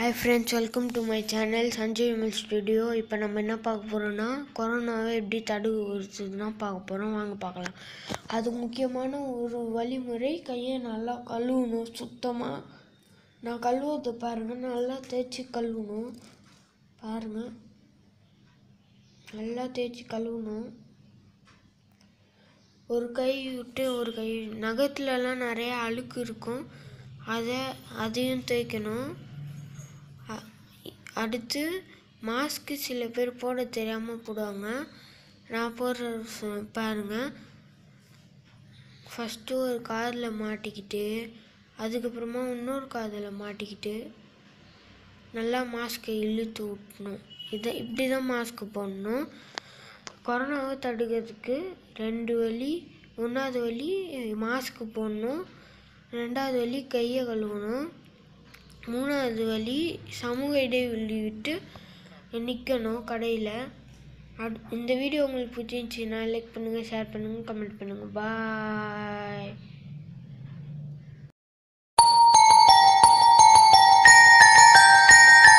hi friends welcome to my channel Sanjay Vimal studio இப்போ நம்ம என்ன பார்க்க போகிறோன்னா கொரோனாவை எப்படி தடுக்கிறதுனா பார்க்க போகிறோம் வாங்க பார்க்கலாம் அது முக்கியமான ஒரு வழிமுறை கையை நல்லா கழுவணும் சுத்தமாக நான் கழுவுறது பாருங்கள் நல்லா தேய்ச்சி கழுவணும் பாருங்கள் நல்லா தேய்ச்சி கழுவணும் ஒரு கை விட்டு ஒரு கை நகத்துலலாம் நிறைய அழுக்கு இருக்கும் அதை அதையும் தேய்க்கணும் அ- அடுத்து மாஸ்க்கு சில பேர் போட தெரியாமல் போடுவாங்க நான் போடுற ச- பாருங்க ஃபஸ்ட்டு ஒரு காதில் மாட்டிக்கிட்டு அதுக்கப்புறமா இன்னொரு காதில் மாட்டிக்கிட்டு நல்லா மாஸ்க்கை இழுத்து விட்டணும் இதை இப்படி தான் மாஸ்க்கு போடணும் கொரோனாவை தடுக்கிறதுக்கு ரெண்டு வழி ஒன்றாவது வழி மாஸ்க்கு போடணும் ரெண்டாவது வழி கையை கழுவணும் மூணாவது வழி சமூக இடைவெளி விட்டு நிற்கணும் கடையில் அட் இந்த வீடியோ உங்களுக்கு பிடிச்சிருந்துச்சின்னா லைக் பண்ணுங்கள் ஷேர் பண்ணுங்கள் கமெண்ட் பண்ணுங்கள் பாய்